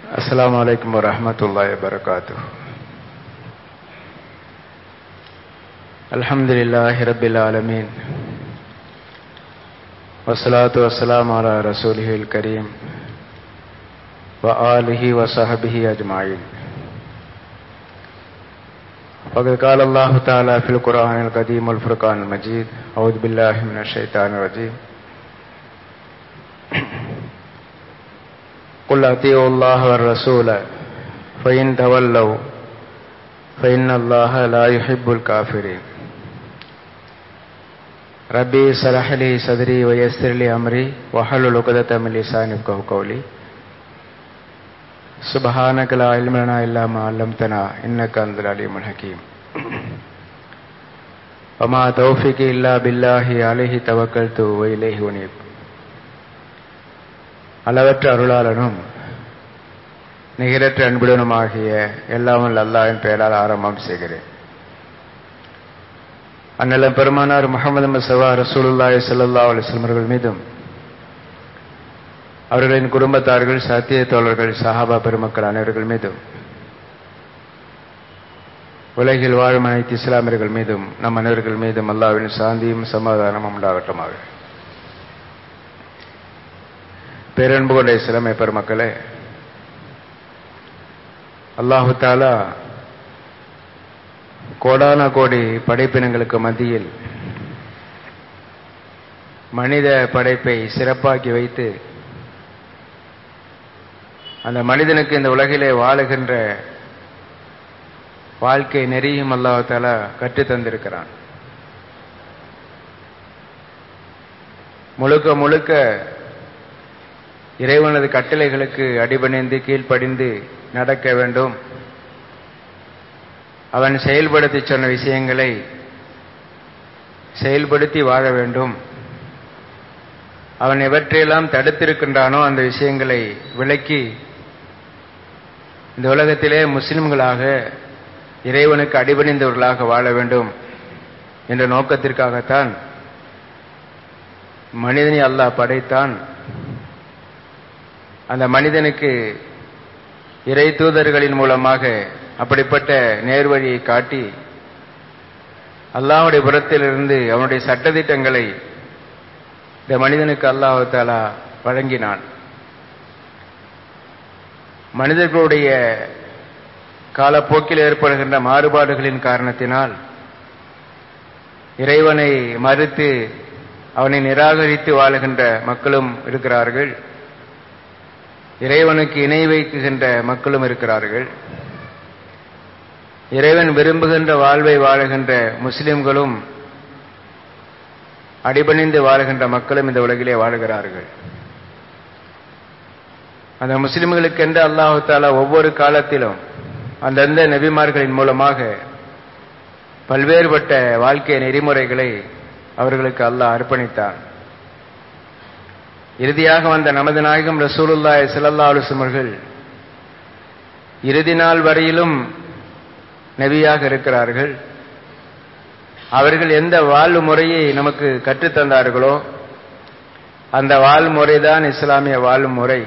السلام عليكم ورحمة الله وبركاته الحمد لله رب العالمين والصلاة والسلام على رسوله الكريم وآله وصحبه أجمعين وقد قال الله تعالى في القرآن القديم والفرقان المجيد أعوذ بالله من الشيطان الرجيم قل أطيعوا الله والرسول فإن تولوا فإن الله لا يحب الكافرين ربي اشرح لي صدري ويسر لي أمري واحلل عقدة من لساني يفقهوا قولي سبحانك لا علم لنا إلا ما علمتنا إنك أنت العليم الحكيم وما توفيقي إلا بالله عليه توكلت وإليه أنيب அளவற்ற அருளாளனும் நிகரற்ற அன்புடனுமாகிய எல்லாமல் அல்லாவின் பெயரால் ஆரம்பம் செய்கிறேன் அந்நிலம் பெருமானார் முகமது மசவா ரசூலுல்லாய் சல்லா அலிஸ்லம் அவர்கள் மீதும் அவர்களின் குடும்பத்தார்கள் சத்திய தோழர்கள் சஹாபா பெருமக்கள் அனைவர்கள் மீதும் உலகில் வாழும் அனைத்து இஸ்லாமியர்கள் மீதும் நம் அனைவர்கள் மீதும் அல்லாவின் சாந்தியும் சமாதானமும் உண்டாகட்டுமாக பேரன்பு கொண்ட இஸ்லாமிய பெருமக்களே அல்லாஹு தாலா கோடான கோடி படைப்பினங்களுக்கு மத்தியில் மனித படைப்பை சிறப்பாக்கி வைத்து அந்த மனிதனுக்கு இந்த உலகிலே வாழுகின்ற வாழ்க்கை நெறியும் அல்லாஹால கற்றுத் தந்திருக்கிறான் முழுக்க முழுக்க இறைவனது கட்டளைகளுக்கு அடிபணிந்து கீழ்ப்படிந்து நடக்க வேண்டும் அவன் செயல்படுத்தி சொன்ன விஷயங்களை செயல்படுத்தி வாழ வேண்டும் அவன் எவற்றையெல்லாம் தடுத்திருக்கின்றானோ அந்த விஷயங்களை விளக்கி இந்த உலகத்திலே முஸ்லிம்களாக இறைவனுக்கு அடிபணிந்தவர்களாக வாழ வேண்டும் என்ற நோக்கத்திற்காகத்தான் மனிதனை அல்லாஹ் படைத்தான் அந்த மனிதனுக்கு இறை தூதர்களின் மூலமாக அப்படிப்பட்ட நேர்வழியை காட்டி அல்லாஹுடைய புறத்திலிருந்து அவனுடைய சட்டத்திட்டங்களை இந்த மனிதனுக்கு அல்லாஹாலா வழங்கினான் மனிதர்களுடைய காலப்போக்கில் ஏற்படுகின்ற மாறுபாடுகளின் காரணத்தினால் இறைவனை மறுத்து அவனை நிராகரித்து வாழுகின்ற மக்களும் இருக்கிறார்கள் இறைவனுக்கு இணை வைக்குகின்ற மக்களும் இருக்கிறார்கள் இறைவன் விரும்புகின்ற வாழ்வை வாழுகின்ற முஸ்லிம்களும் அடிபணிந்து வாழுகின்ற மக்களும் இந்த உலகிலே வாழுகிறார்கள் அந்த முஸ்லிம்களுக்கென்று அல்லாஹு தாலா ஒவ்வொரு காலத்திலும் அந்தந்த நபிமார்களின் மூலமாக பல்வேறுபட்ட வாழ்க்கை நெறிமுறைகளை அவர்களுக்கு அல்லாஹ் அர்ப்பணித்தான் இறுதியாக வந்த நமது நாயகம் ரசூலுல்லாய் சிலல்லா அலுவலர்கள் இறுதி நாள் வரையிலும் நபியாக இருக்கிறார்கள் அவர்கள் எந்த வாழ்வு முறையை நமக்கு கற்றுத்தந்தார்களோ அந்த வாழ்முறைதான் இஸ்லாமிய வாழும் முறை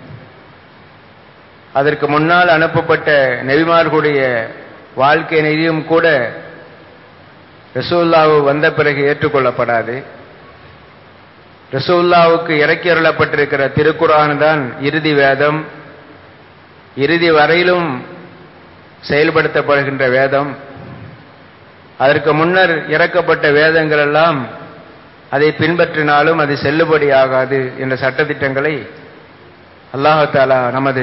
அதற்கு முன்னால் அனுப்பப்பட்ட நெவிமார்களுடைய வாழ்க்கை நெறியும் கூட ரசூல்லாவு வந்த பிறகு ஏற்றுக்கொள்ளப்படாது ரசூல்லாவுக்கு இறக்கி அருளப்பட்டிருக்கிற திருக்குறான் தான் இறுதி வேதம் இறுதி வரையிலும் செயல்படுத்தப்படுகின்ற வேதம் அதற்கு முன்னர் இறக்கப்பட்ட வேதங்கள் எல்லாம் அதை பின்பற்றினாலும் அது செல்லுபடியாகாது என்ற சட்டத்திட்டங்களை அல்லாஹாலா நமது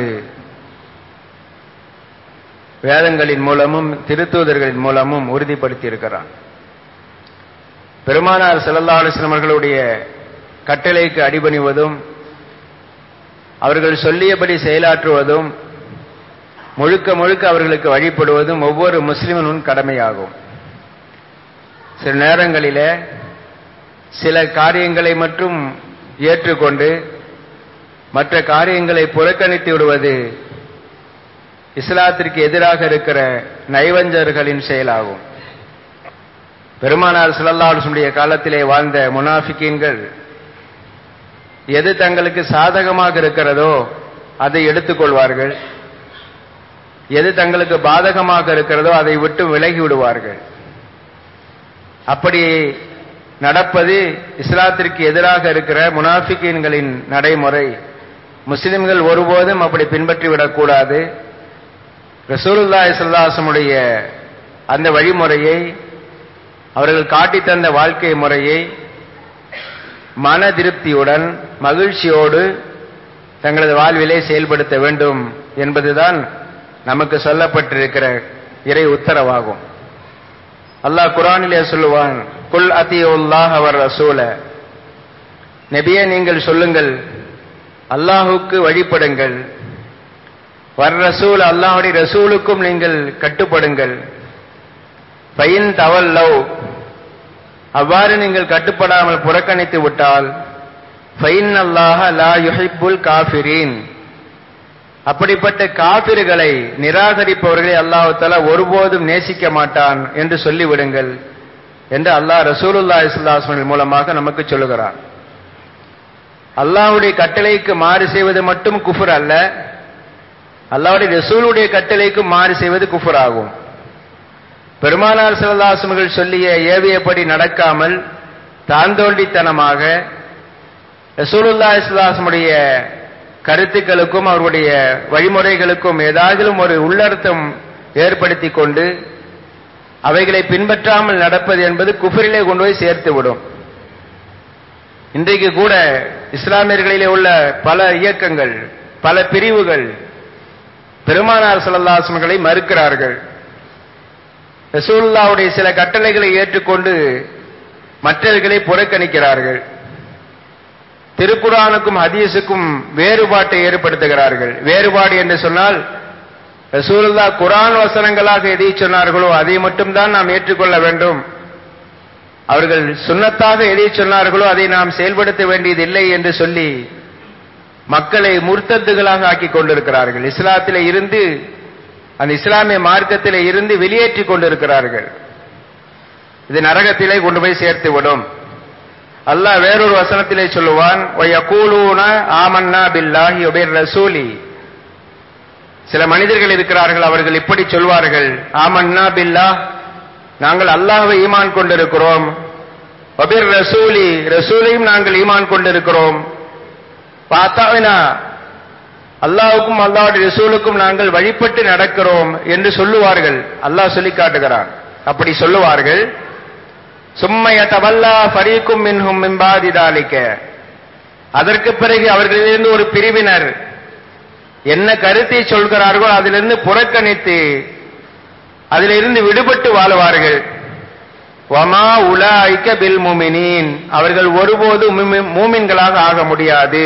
வேதங்களின் மூலமும் திருத்தூதர்களின் மூலமும் உறுதிப்படுத்தி இருக்கிறான் பெருமானார் செல்லல்லா அலுவலமர்களுடைய கட்டளைக்கு அடிபணிவதும் அவர்கள் சொல்லியபடி செயலாற்றுவதும் முழுக்க முழுக்க அவர்களுக்கு வழிபடுவதும் ஒவ்வொரு முஸ்லிமனும் கடமையாகும் சில நேரங்களிலே சில காரியங்களை மட்டும் ஏற்றுக்கொண்டு மற்ற காரியங்களை புறக்கணித்து விடுவது இஸ்லாத்திற்கு எதிராக இருக்கிற நைவஞ்சர்களின் செயலாகும் பெருமானார் சிலல்லாவுடைய காலத்திலே வாழ்ந்த முனாஃபிக்கீன்கள் எது தங்களுக்கு சாதகமாக இருக்கிறதோ அதை எடுத்துக்கொள்வார்கள் எது தங்களுக்கு பாதகமாக இருக்கிறதோ அதை விட்டு விலகி விடுவார்கள் அப்படி நடப்பது இஸ்லாத்திற்கு எதிராக இருக்கிற முனாஃபிகீன்களின் நடைமுறை முஸ்லிம்கள் ஒருபோதும் அப்படி பின்பற்றி விடக்கூடாது ரசூலுல்லாஹி ஸல்லல்லாஹு அந்த வழிமுறையை அவர்கள் காட்டித் தந்த வாழ்க்கை முறையை மன திருப்தியுடன் மகிழ்ச்சியோடு தங்களது வாழ்விலே செயல்படுத்த வேண்டும் என்பதுதான் நமக்கு சொல்லப்பட்டிருக்கிற இறை உத்தரவாகும் அல்லாஹ் குரானிலே சொல்லுவான் குல் அத்தியுல்லாஹ் அவர் ரசூல நபியே நீங்கள் சொல்லுங்கள் அல்லாஹுக்கு வழிபடுங்கள் வர் ரசூல் அல்லாஹுடைய ரசூலுக்கும் நீங்கள் கட்டுப்படுங்கள் பையன் தவல்லவ் அவ்வாறு நீங்கள் கட்டுப்படாமல் புறக்கணித்து விட்டால் ஃபைன் அல்லாஹ லா யுஹிப்புல் காஃபிரீன் அப்படிப்பட்ட காபிர்களை நிராகரிப்பவர்களை அல்லாஹு தஆலா ஒருபோதும் நேசிக்க மாட்டான் என்று சொல்லிவிடுங்கள் என்று அல்லாஹ் ரசூலுல்லா இஸ்லாஸ்மின் மூலமாக நமக்கு சொல்லுகிறான் அல்லாஹ்வுடைய கட்டளைக்கு மாறு செய்வது மட்டும் குஃபர் அல்ல அல்லாஹ்வுடைய ரசூலுடைய கட்டளைக்கு மாறு செய்வது குஃபர் ஆகும் பெருமானார் சிவதாசமர்கள் சொல்லிய ஏவியபடி நடக்காமல் தாந்தோண்டித்தனமாக ரசூலுல்லா இஸ்லாசமுடைய கருத்துக்களுக்கும் அவருடைய வழிமுறைகளுக்கும் ஏதாகிலும் ஒரு உள்ளர்த்தம் ஏற்படுத்தி கொண்டு அவைகளை பின்பற்றாமல் நடப்பது என்பது குஃபரிலே கொண்டு போய் சேர்த்து விடும் இன்றைக்கு கூட இஸ்லாமியர்களிலே உள்ள பல இயக்கங்கள் பல பிரிவுகள் பெருமானார் சல்லல்லாசன்களை மறுக்கிறார்கள் ரசூலுல்லாவுடைய சில கட்டளைகளை ஏற்றுக்கொண்டு மற்றவர்களை புறக்கணிக்கிறார்கள் திருக்குரானுக்கும் ஹதீஸுக்கும் வேறுபாட்டை ஏற்படுத்துகிறார்கள் வேறுபாடு என்று சொன்னால் ரசூலுல்லா குரான் வசனங்களாக எதை சொன்னார்களோ அதை மட்டும்தான் நாம் ஏற்றுக்கொள்ள வேண்டும் அவர்கள் சுண்ணத்தாக எதை சொன்னார்களோ அதை நாம் செயல்படுத்த வேண்டியதில்லை என்று சொல்லி மக்களை முர்த்தத்துகளாக ஆக்கி கொண்டிருக்கிறார்கள் இஸ்லாத்திலே இருந்து அந்த இஸ்லாமிய மார்க்கத்திலே இருந்து வெளியேற்றி கொண்டிருக்கிறார்கள் இது நரகத்திலே கொண்டு போய் சேர்த்து விடும் அல்லாஹ் வேறொரு வசனத்திலே சொல்லுவான் வயகூலூன ஆமன்னா பில்லாஹி ஒபேர் ரசூலி சில மனிதர்கள் இருக்கிறார்கள் அவர்கள் இப்படி சொல்வார்கள் ஆமன்னா பில்லா நாங்கள் அல்லாஹ்வை ஈமான் கொண்டிருக்கிறோம் ஒபேர் ரசூலி ரசூலையும் நாங்கள் ஈமான் கொண்டிருக்கிறோம் பார்த்தாவினா அல்லாஹுக்கும் அல்லாஹுடைய ரசூலுக்கும் நாங்கள் வழிபட்டு நடக்கிறோம் என்று சொல்லுவார்கள் அல்லாஹ் சொல்லி காட்டுகிறான் அப்படி சொல்லுவார்கள் சும்மைய தவல்லா ஃபரீக்கும் மின்ஹும் மிம்பாதிதாலிக்க அதற்கு பிறகு அவர்களிலிருந்து ஒரு பிரிவினர் என்ன கருத்தை சொல்கிறார்களோ அதிலிருந்து புறக்கணித்து அதிலிருந்து விடுபட்டு வாழுவார்கள் வமா உலாய்க்க பில் மூமினின் அவர்கள் ஒருபோது மூமின்களாக ஆக முடியாது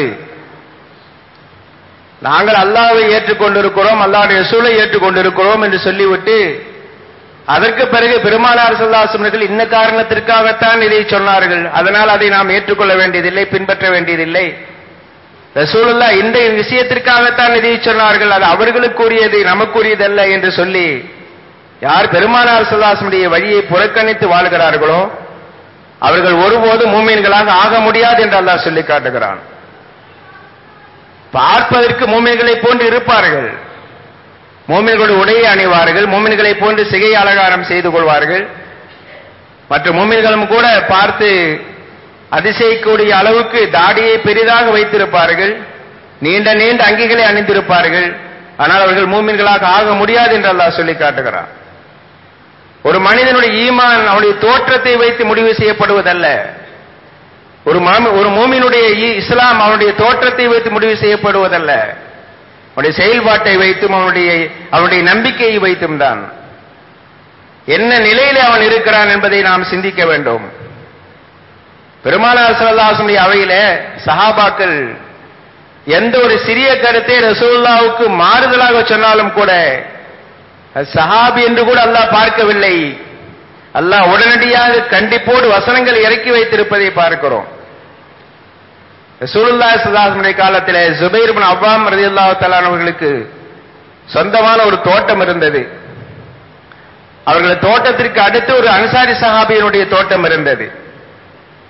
நாங்கள் அல்லாவை ஏற்றுக்கொண்டிருக்கிறோம் அல்லாவுடைய சூழலை ஏற்றுக்கொண்டிருக்கிறோம் என்று சொல்லிவிட்டு அதற்கு பிறகு பெருமானார் சொல்லாசனர்கள் இன்ன காரணத்திற்காகத்தான் இதை சொன்னார்கள் அதனால் அதை நாம் ஏற்றுக்கொள்ள வேண்டியதில்லை பின்பற்ற வேண்டியதில்லை ரசூலுல்லா இந்த விஷயத்திற்காகத்தான் இதை சொன்னார்கள் அது அவர்களுக்குரியது நமக்குரியதல்ல என்று சொல்லி யார் பெருமானார் சொல்லாசனுடைய வழியை புறக்கணித்து வாழ்கிறார்களோ அவர்கள் ஒருபோதும் மூமீன்களாக ஆக முடியாது என்று அல்லாஹ் சொல்லி காட்டுகிறான் பார்ப்பதற்கு மூமின்களை போன்று இருப்பார்கள் மூமின்களுடைய உடையை அணிவார்கள் மூமின்களை போன்று சிகை அலங்காரம் செய்து கொள்வார்கள் மற்ற மூமின்களும் கூட பார்த்து அதிசயிக்கக்கூடிய அளவுக்கு தாடியை பெரிதாக வைத்திருப்பார்கள் நீண்ட நீண்ட அங்கிகளை அணிந்திருப்பார்கள் ஆனால் அவர்கள் மூமின்களாக ஆக முடியாது என்று அல்லாஹ் சொல்லி காட்டுகிறான் ஒரு மனிதனுடைய ஈமான் அவனுடைய தோற்றத்தை வைத்து முடிவு செய்யப்படுவதல்ல ஒரு ஒரு மூமினுடைய இஸ்லாம் அவனுடைய தோற்றத்தை வைத்து முடிவு செய்யப்படுவதல்ல அவனுடைய செயல்பாட்டை வைத்தும் அவனுடைய அவனுடைய நம்பிக்கையை வைத்தும் தான் என்ன நிலையில அவன் இருக்கிறான் என்பதை நாம் சிந்திக்க வேண்டும் பெருமானார் சல்லாசனுடைய அவையில சஹாபாக்கள் எந்த ஒரு சிறிய கருத்தை ரசூல்லாவுக்கு மாறுதலாக சொன்னாலும் கூட சஹாபி என்று கூட அல்லாஹ் பார்க்கவில்லை அல்லாஹ் உடனடியாக கண்டிப்போடு வசனங்கள் இறக்கி வைத்திருப்பதை பார்க்கிறோம் ரசூலுல்லா சல்லாஹனுடைய காலத்தில் ஜுபைர் பின் அவ்வாம் ரதியுல்லாஹு தலானவர்களுக்கு சொந்தமான ஒரு தோட்டம் இருந்தது அவர்களது தோட்டத்திற்கு அடுத்து ஒரு அன்சாரி சஹாபியனுடைய தோட்டம் இருந்தது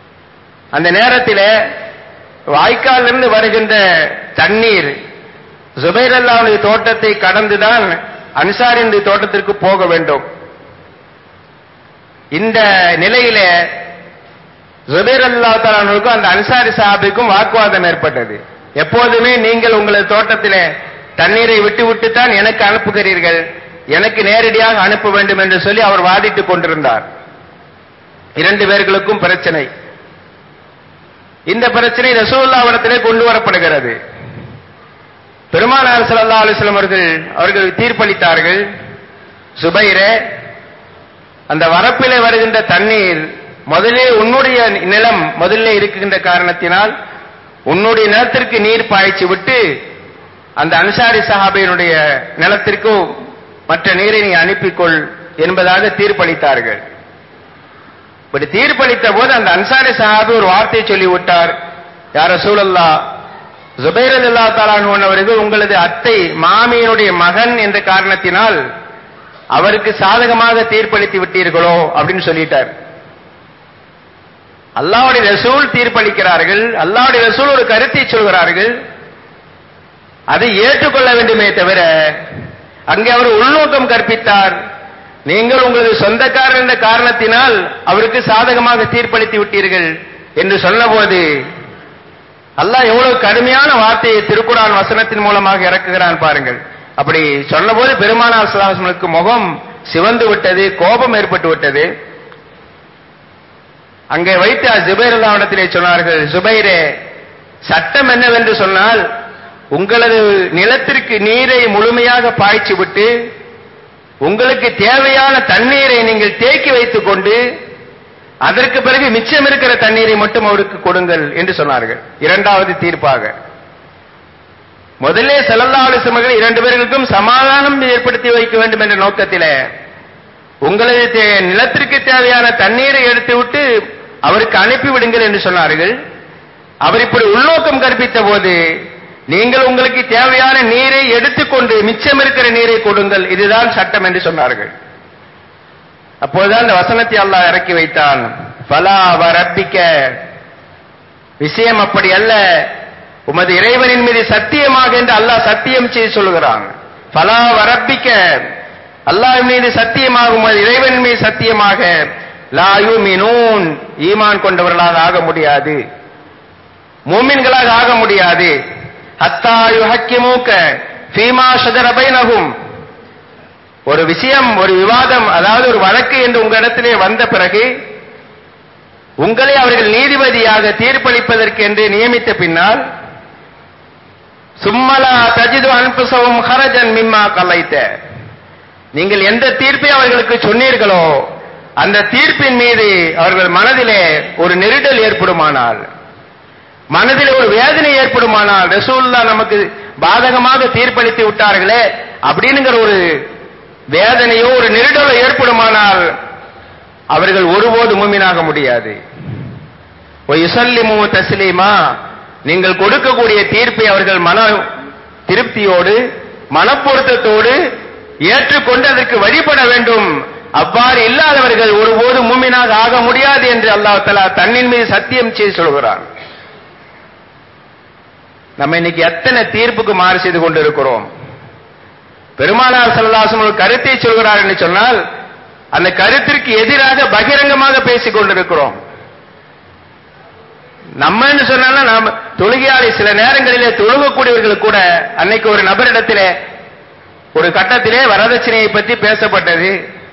அந்த நேரத்தில் வாய்க்காலிலிருந்து வருகின்ற தண்ணீர் ஜுபைர் அல்லாவுடைய தோட்டத்தை கடந்துதான் அன்சாரினுடைய தோட்டத்திற்கு போக வேண்டும் இந்த நிலையில ஜுபைர் அல்லா தலானுக்கும் அந்த அன்சாரி சாஹிக்கும் வாக்குவாதம் ஏற்பட்டது எப்போதுமே நீங்கள் உங்களது தோட்டத்திலே தண்ணீரை விட்டு விட்டு தான் எனக்கு அனுப்புகிறீர்கள் எனக்கு நேரடியாக அனுப்ப வேண்டும் என்று சொல்லி அவர் வாதிட்டுக் கொண்டிருந்தார் இரண்டு பேர்களுக்கும் பிரச்சனை இந்த பிரச்சனை ரசூல்லாவிடத்திலே கொண்டு வரப்படுகிறது பெருமானார் ஸல்லல்லாஹு அலைஹி வஸல்லம் அவர்கள் அவர்கள் தீர்ப்பளித்தார்கள் சுபைரே அந்த வரப்பிலே வருகின்ற தண்ணீர் முதலே உன்னுடைய நிலம் முதல்ல இருக்கின்ற காரணத்தினால் உன்னுடைய நிலத்திற்கு நீர் பாய்ச்சி விட்டு அந்த அன்சாரி சஹாபியினுடைய நிலத்திற்கு மற்ற நீரை நீ அனுப்பிக்கொள் என்பதாக தீர்ப்பளித்தார்கள் இப்படி தீர்ப்பளித்த போது அந்த அன்சாரி சஹாபி ஒரு வார்த்தையை சொல்லி விட்டார் யார சூழல்லா ஜுபைர் அல்லா தாலான் அவர்கள் உங்களது அத்தை மாமியினுடைய மகன் என்ற காரணத்தினால் அவருக்கு சாதகமாக தீர்ப்பளித்து விட்டீர்களோ அப்படின்னு சொல்லிட்டார் அல்லாவுடைய ரசூல் தீர்ப்பளிக்கிறார்கள் அல்லாவுடைய ரசூல் ஒரு கருத்தை சொல்கிறார்கள் அதை ஏற்றுக்கொள்ள வேண்டுமே தவிர அங்கே அவர் உள்நோக்கம் கற்பித்தார் நீங்கள் உங்களது சொந்தக்காரர் என்ற காரணத்தினால் அவருக்கு சாதகமாக தீர்ப்பளித்து விட்டீர்கள் என்று சொன்னபோது அல்லாஹ் எவ்வளவு கடுமையான வார்த்தையை திருக்குறான் வசனத்தின் மூலமாக இறக்குகிறான் பாருங்கள் அப்படி சொன்னபோது பெருமானார் சுல்லாசனுக்கு முகம் சிவந்து விட்டது கோபம் ஏற்பட்டு விட்டது அங்கே வைத்து ஜுபைர் அல்லாவிடத்திலே சொன்னார்கள் ஜுபைரே சட்டம் என்னவென்று சொன்னால் உங்களது நிலத்திற்கு நீரை முழுமையாக பாய்ச்சி விட்டு உங்களுக்கு தேவையான தண்ணீரை நீங்கள் தேக்கி வைத்துக் கொண்டு அதற்கு பிறகு மிச்சம் இருக்கிற தண்ணீரை மட்டும் அவருக்கு கொடுங்கள் என்று சொன்னார்கள் இரண்டாவது தீர்ப்பாக முதலே செல்லல்லாடு சுமகள் இரண்டு பேர்களுக்கும் சமாதானம் ஏற்படுத்தி வைக்க வேண்டும் என்ற நோக்கத்திலே உங்களது தே- நிலத்திற்கு தேவையான தண்ணீரை எடுத்துவிட்டு அவருக்கு அனுப்பிவிடுங்கள் என்று சொன்னார்கள் அவர் இப்படி உள்நோக்கம் கற்பித்த போது நீங்கள் உங்களுக்கு தேவையான நீரை எடுத்துக்கொண்டு மிச்சம் இருக்கிற நீரை கொடுங்கள் இதுதான் சட்டம் என்று சொன்னார்கள் அப்போதுதான் இந்த வசனத்தை அல்லாஹ் இறக்கி வைத்தான் ஃபலா வரப்பிக்க விஷயம் அப்படி அல்ல உமது இறைவனின் மீது சத்தியமாக என்று அல்லாஹ் சத்தியம் செய்து சொல்கிறான் ஃபலா வரப்பிக்க அல்லாஹ் மீது சத்தியமாக உமது இறைவன் மீது சத்தியமாக லா யுமினூன் ஈமான் கொண்டவர்களாக ஆக முடியாது மூமின்களாக ஆக முடியாது ஹத்தா யுஹக்கிமூக்க ஃபீமா ஷஜர பைனஹும் ஒரு விஷயம் ஒரு விவாதம் அதாவது ஒரு வழக்கு என்று உங்களிடத்திலே வந்த பிறகு உங்களை அவர்கள் நீதிபதியாக தீர்ப்பளிப்பதற்கு என்று நியமித்த பின்னால் சும்மலா தஜிது அன்புசவும் ஹரஜன் மிம்மா கலைத்த நீங்கள் எந்த தீர்ப்பை அவர்களுக்கு சொன்னீர்களோ அந்த தீர்ப்பின் மீது அவர்கள் மனதிலே ஒரு நெருடல் ஏற்படுமானால் மனதில் ஒரு வேதனை ஏற்படுமானால் ரசூல்லா நமக்கு பாதகமாக தீர்ப்பளித்து விட்டார்களே அப்படிங்கிற ஒரு வேதனையோ ஒரு நெருடலோ ஏற்படுமானால் அவர்கள் ஒருபோது மூமினாக முடியாது இசல்லிமு தஸ்லீமா நீங்கள் கொடுக்கக்கூடிய தீர்ப்பை அவர்கள் மன திருப்தியோடு மனப்பொருத்தத்தோடு ஏற்றுக்கொண்டு அதற்கு வழிபட வேண்டும் அவ்வாறு இல்லாதவர்கள் ஒருபோது மூமினாக ஆக முடியாது என்று அல்லாஹ் தலா தன்னின் மீது சத்தியம் செய்து சொல்கிறான் நம்ம இன்னைக்கு எத்தனை தீர்ப்புக்கு மாறு செய்து கொண்டிருக்கிறோம் பெருமானார் சல்லாசம் ஒரு கருத்தை சொல்கிறார் என்று சொன்னால் அந்த கருத்திற்கு எதிராக பகிரங்கமாக பேசிக் கொண்டிருக்கிறோம் நம்மன்னு சொன்னா நாம் தொழுகையாளி சில நேரங்களிலே தொழுகக்கூடியவர்கள் கூட அன்னைக்கு ஒரு நபரிடத்திலே ஒரு கட்டத்திலே வரதட்சணையை பற்றி பேசப்பட்டது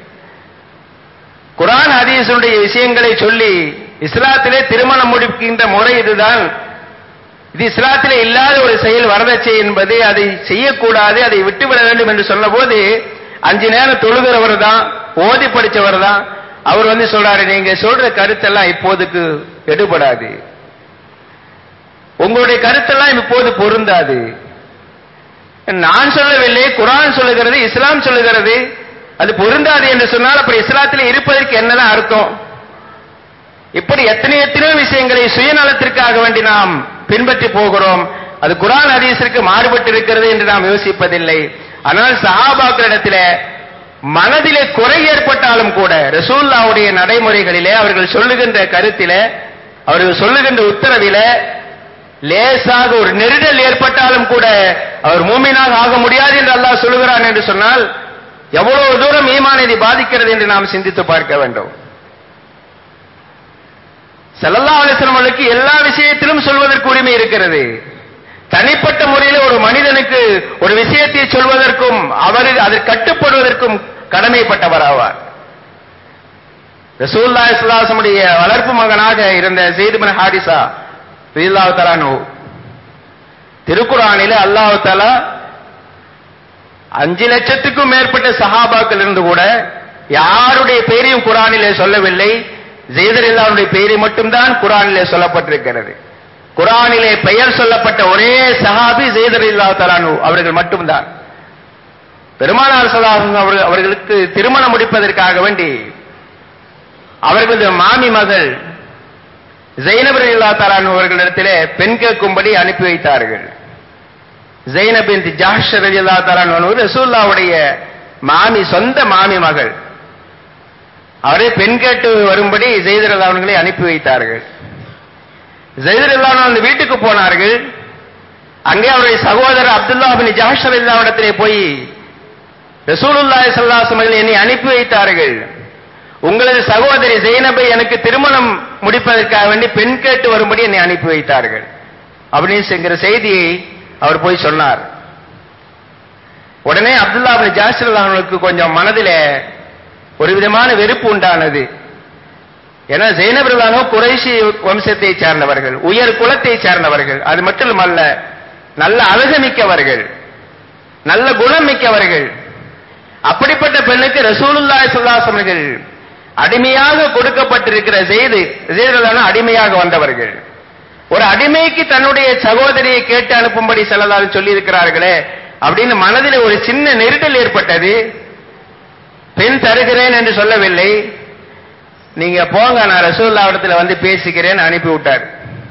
குரான் ஹதீஸுடைய விஷயங்களை சொல்லி இஸ்லாத்திலே திருமணம் முடிக்கின்ற முறை இதுதான் இது இஸ்லாத்திலே இல்லாத ஒரு செயல் வரதட்சை என்பது அதை செய்யக்கூடாது அதை விட்டுவிட வேண்டும் என்று சொன்னபோது அஞ்சு நேரம் தொழுகிறவர் தான் ஓதி படிச்சவர் தான் அவர் வந்து சொல்றாரு நீங்க சொல்ற கருத்தெல்லாம் இப்போதுக்கு எடுபடாது உங்களுடைய கருத்தெல்லாம் இப்போது பொருந்தாது நான் சொல்லவில்லை குரான் சொல்லுகிறது இஸ்லாம் சொல்லுகிறது அது பொருந்தாது என்று சொன்னால் அப்படி இஸ்லாத்தில் இருப்பதற்கு என்னதான் அர்த்தம் இப்படி எத்தனை எத்தனையோ விஷயங்களை சுயநலத்திற்காக வேண்டி நாம் பின்பற்றி போகிறோம் அது குரான் ஹதீஸிற்கு மாறுபட்டு இருக்கிறது என்று நாம் யோசிப்பதில்லை ஆனால் சஹாபாக்களிடத்தில மனதிலே குறை ஏற்பட்டாலும் கூட ரசூல்லாவுடைய நடைமுறைகளிலே அவர்கள் சொல்லுகின்ற கருத்திலே அவர்கள் சொல்லுகின்ற உத்தரவிலே லேசாக ஒரு நெருடல் ஏற்பட்டாலும் கூட அவர் மூமினாக ஆக முடியாது என்று அல்லாஹ் சொல்லுகிறான் என்று சொன்னால் எவ்வளவு தூரம் ஈமான் இதை பாதிக்கிறது என்று நாம் சிந்தித்து பார்க்க வேண்டும் ஸல்லல்லாஹு அலைஹி வஸல்லம் அவர்களுக்கு எல்லா விஷயத்திலும் சொல்வதற்கு உரிமை இருக்கிறது தனிப்பட்ட முறையில் ஒரு மனிதனுக்கு ஒரு விஷயத்தை சொல்வதற்கும் அவர் அதற்கு கட்டுப்படுவதற்கும் கடமைப்பட்டவர் ஆவார் ரசூல்லா இஸ்லாசமுடைய வளர்ப்பு மகனாக இருந்த செய்துமன் ஹாரிசா ரீல்லாஹு தலானு திருக்குறானிலே அல்லாஹு தலா அஞ்சு லட்சத்துக்கும் மேற்பட்ட சஹாபாக்கள் இருந்து கூட யாருடைய பெயரையும் குரானிலே சொல்லவில்லை ஜெய்தர் இல்லாவுடைய பெயரை மட்டும்தான் குரானிலே சொல்லப்பட்டிருக்கிறது குரானிலே பெயர் சொல்லப்பட்ட ஒரே சஹாபி ஜெய்தர் இல்லா தலானு அவர்கள் மட்டும்தான் பெருமானார் சலாஹம் அவர்கள் அவர்களுக்கு திருமணம் முடிப்பதற்காக வேண்டி அவர்களது மாமி மகள் ஜெயினபர் இல்லா தலானு அவர்களிடத்திலே பெண் கேட்கும்படி அனுப்பி வைத்தார்கள் ஜெயினபின் ஜாஷ் ரலியல்லா தலானு ரசூல்லாவுடைய மாமி சொந்த மாமி மகள் அவரே பெண் கேட்டு வரும்படி ஜெயிதர் அவர்களை அனுப்பி வைத்தார்கள் ஜெயிதர் அந்த வீட்டுக்கு போனார்கள் அங்கே அவருடைய சகோதரர் அப்துல்லா பின் ஜாஷ் இடத்திலே போய் ரசூலுல்லாஹி ஸல்லல்லாஹு அலைஹி வஸல்லம் என்னை அனுப்பி வைத்தார்கள் உங்களது சகோதரி ஜெயினபை எனக்கு திருமணம் முடிப்பதற்காக வேண்டி பெண் கேட்டு வரும்படி என்னை அனுப்பி வைத்தார்கள் அப்படின்னு செய்தியை அவர் போய் சொன்னார் உடனே அப்துல்லா பின் ஜாஷர் அவர்களுக்கு கொஞ்சம் மனதிலே ஒரு விதமான வெறுப்பு உண்டானது ஏன்னா ஜெயினபிரதானோ குறைசி வம்சத்தை சேர்ந்தவர்கள் உயர் குலத்தை சேர்ந்தவர்கள் அது மட்டுமல்ல நல்ல அழகு மிக்கவர்கள் நல்ல குணம் மிக்கவர்கள் அப்படிப்பட்ட பெண்ணுக்கு ரசூலுல்லாஹி ஸல்லல்லாஹு அவர்கள் அடிமையாக கொடுக்கப்பட்டிருக்கிற செய்து செய்ததான அடிமையாக வந்தவர்கள் ஒரு அடிமைக்கு தன்னுடைய சகோதரியை கேட்டு அனுப்பும்படி செல்லலால் சொல்லி இருக்கிறார்களே அப்படின்னு மனதில் ஒரு சின்ன நெருடல் ஏற்பட்டது பெண் தருகிறேன் என்று சொல்லவில்லை நீங்க போங்க நான் ரசூல்லா இடத்துல வந்து பேசிக்கிறேன் அனுப்பி விட்டார்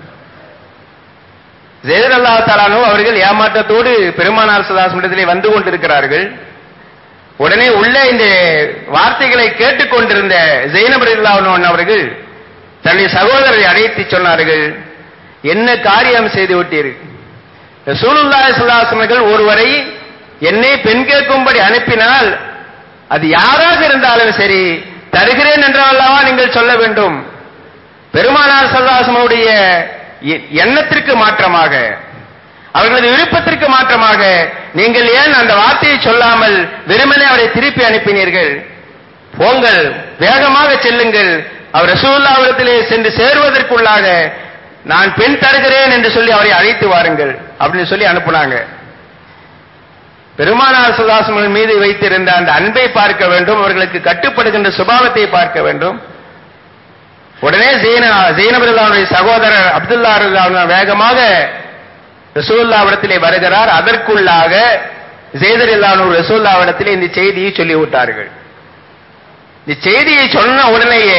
ஜெயர் அல்லா தலானு அவர்கள் ஏமாற்றத்தோடு பெருமானார் சதாசமிடத்திலே வந்து கொண்டிருக்கிறார்கள் உடனே உள்ளே இந்த வார்த்தைகளை கேட்டுக்கொண்டிருந்த ஜெயினபரில்லாவன் அவர்கள் தன்னுடைய சகோதரரை அழைத்து சொன்னார்கள் என்ன காரியம் செய்து விட்டீர்கள் ரசூலுல்லாஹி ஸல்லல்லாஹு ஒருவரை என்னை பெண் கேட்கும்படி அனுப்பினால் அது யாராக இருந்தாலும் சரி தருகிறேன் என்றல்லவா நீங்கள் சொல்ல வேண்டும் பெருமானார் சல்லாசமுடைய எண்ணத்திற்கு மாற்றமாக அவர்களது விருப்பத்திற்கு மாற்றமாக நீங்கள் ஏன் அந்த வார்த்தையை சொல்லாமல் வெறுமனே அவரை திருப்பி அனுப்பினீர்கள் போங்கள் வேகமாக செல்லுங்கள் அவர் ரசூல்லாவிடத்திலே சென்று சேருவதற்குள்ளாக நான் பெண் தருகிறேன் என்று சொல்லி அவரை அழைத்து வாருங்கள் அப்படின்னு சொல்லி அனுப்புனாங்க பெருமானார் சுல்லாசமன் மீது வைத்திருந்த அந்த அன்பை பார்க்க வேண்டும் அவர்களுக்கு கட்டுப்படுகின்ற சுபாவத்தை பார்க்க வேண்டும் உடனே ஜெயின ஜெயினபுல்லாவுடைய சகோதரர் அப்துல்லா ரல்லாஹ் வேகமாக ரசூல்லாவிடத்திலே வருகிறார் அதற்குள்ளாக ஜெய்தர் இல்லானூர் ரசூல்லாவிடத்திலே இந்த செய்தியை சொல்லி விட்டார்கள் இந்த செய்தியை சொன்ன உடனேயே